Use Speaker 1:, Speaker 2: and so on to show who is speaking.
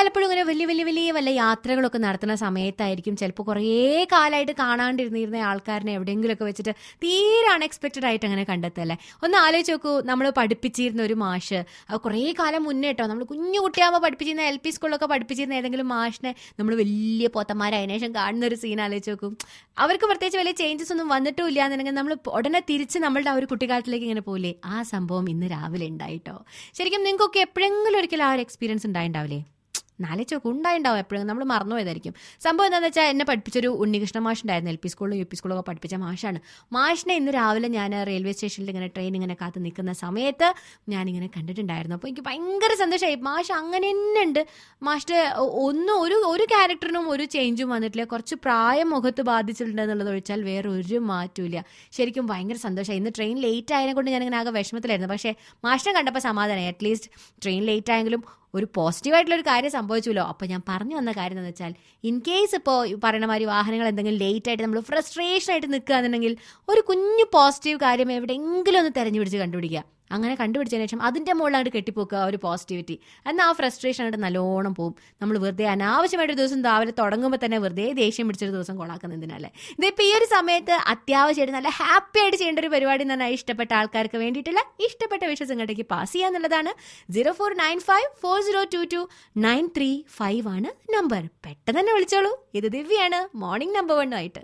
Speaker 1: പലപ്പോഴും ഇങ്ങനെ വലിയ വലിയ വലിയ വല്ല യാത്രകളൊക്കെ നടത്തുന്ന സമയത്തായിരിക്കും ചിലപ്പോൾ കുറേ കാലമായിട്ട് കാണാണ്ടിരുന്നിരുന്ന ആൾക്കാരനെ എവിടെയെങ്കിലുമൊക്കെ വെച്ചിട്ട് തീരെ അൺഎക്സ്പെക്റ്റഡ് ആയിട്ട് അങ്ങനെ കണ്ടെത്തല്ലേ ഒന്ന് ആലോചിച്ച് നോക്കൂ നമ്മൾ പഠിപ്പിച്ചിരുന്ന ഒരു മാഷ് അത് കുറേ കാലം മുന്നേ കേട്ടോ നമ്മൾ കുഞ്ഞു കുട്ടിയാകുമ്പോൾ പഠിപ്പിച്ചിരുന്ന എൽ പി സ്കൂളിലൊക്കെ പഠിപ്പിച്ചിരുന്ന ഏതെങ്കിലും മാഷിനെ നമ്മൾ വലിയ പോത്തന്മാരായതിനു ശേഷം കാണുന്ന ഒരു സീൻ ആലോചിച്ച് നോക്കും അവർക്ക് പ്രത്യേകിച്ച് വലിയ ചേഞ്ചസ് ഒന്നും വന്നിട്ടും ഇല്ല എന്നുണ്ടെങ്കിൽ നമ്മൾ ഉടനെ തിരിച്ച് നമ്മളുടെ ആ ഒരു കുട്ടിക്കാലത്തിലേക്ക് ഇങ്ങനെ പോലെ ആ സംഭവം ഇന്ന് രാവിലെ ഉണ്ടായിട്ടോ ശരിക്കും നിങ്ങൾക്കൊക്കെ എപ്പോഴെങ്കിലും ഒരിക്കലും ആ ഒരു എക്സ്പീരിയൻസ് ഉണ്ടായിണ്ടാവില്ലേ നാലേച്ചൊക്കെ ഉണ്ടായിണ്ടാവും എപ്പോഴും നമ്മൾ മറന്നുപോയതായിരിക്കും സംഭവം എന്താണെന്ന് വെച്ചാൽ എന്നെ പഠിപ്പിച്ചൊരു ഉണ്ണികൃഷ്ണ മാഷ് ഉണ്ടായിരുന്നു എൽ പി സ്കൂളിലും യു പി സ്കൂളിലൊക്കെ പഠിപ്പിച്ച മാഷാണ് മാഷിനെ ഇന്ന് രാവിലെ ഞാൻ റെയിൽവേ സ്റ്റേഷനിൽ ഇങ്ങനെ ട്രെയിൻ ഇങ്ങനെ കാത്ത് നിൽക്കുന്ന സമയത്ത് ഞാനിങ്ങനെ കണ്ടിട്ടുണ്ടായിരുന്നു അപ്പോൾ എനിക്ക് ഭയങ്കര സന്തോഷമായി മാഷ് അങ്ങനെ തന്നെ ഉണ്ട് മാഷിൻ്റെ ഒന്നും ഒരു ഒരു ക്യാരക്ടറിനും ഒരു ചേഞ്ചും വന്നിട്ടില്ല കുറച്ച് പ്രായം മുഖത്ത് ബാധിച്ചിട്ടുണ്ട് എന്നുള്ളത് ഒഴിച്ചാൽ വേറെ ഒരു മാറ്റമില്ല ശരിക്കും ഭയങ്കര സന്തോഷമായി ഇന്ന് ട്രെയിൻ ലേറ്റ് ആയതിനെ കൊണ്ട് ഞാനിങ്ങനെ ആകെ വിഷമത്തിലായിരുന്നു പക്ഷേ മാഷിനെ കണ്ടപ്പോൾ സമാധാനമായി അറ്റ്ലീസ്റ്റ് ട്രെയിൻ ലേറ്റ് ആയെങ്കിലും ഒരു പോസിറ്റീവായിട്ടുള്ള ഒരു കാര്യം സംഭവിച്ചല്ലോ അപ്പോൾ ഞാൻ പറഞ്ഞു വന്ന കാര്യം എന്ന് വെച്ചാൽ ഇൻ കേസ് ഇപ്പോൾ പറയുന്ന മാതിരി വാഹനങ്ങൾ എന്തെങ്കിലും ലേറ്റ് ആയിട്ട് നമ്മൾ ഫ്രസ്ട്രേഷൻ ആയിട്ട് നിൽക്കുകയാണെന്നുണ്ടെങ്കിൽ ഒരു കുഞ്ഞു പോസിറ്റീവ് കാര്യം എവിടെയെങ്കിലും ഒന്ന് തെരഞ്ഞു പിടിച്ച് കണ്ടുപിടിക്കുക അങ്ങനെ കണ്ടുപിടിച്ചതിന് ശേഷം അതിൻ്റെ മുകളിലായിട്ട് കെട്ടിപ്പോക്കുക ഒരു പോസിറ്റിവിറ്റി എന്നാൽ ആ ഫ്രസ്ട്രേഷൻ ആയിട്ട് നല്ലോണം പോകും നമ്മൾ വെറുതെ അനാവശ്യമായിട്ട് ദിവസം രാവിലെ തുടങ്ങുമ്പോൾ തന്നെ വെറുതെ ദേഷ്യം പിടിച്ചൊരു ദിവസം കൊളാക്കുന്നതിനല്ലേ ഇതിപ്പോൾ ഈ ഒരു സമയത്ത് അത്യാവശ്യമായിട്ട് നല്ല ഹാപ്പി ആയിട്ട് ചെയ്യേണ്ട ഒരു പരിപാടി എന്ന് പറഞ്ഞാൽ ഇഷ്ടപ്പെട്ട ആൾക്കാർക്ക് വേണ്ടിയിട്ടുള്ള ഇഷ്ടപ്പെട്ട വിഷസ് ഇങ്ങോട്ടേക്ക് പാസ് ചെയ്യുക എന്നുള്ളതാണ് zero four nine five four zero two two nine three five ആണ് നമ്പർ പെട്ടെന്ന് തന്നെ വിളിച്ചോളൂ ഇത് ദിവ്യാണ് മോർണിംഗ് നമ്പർ വണ്ണുമായിട്ട്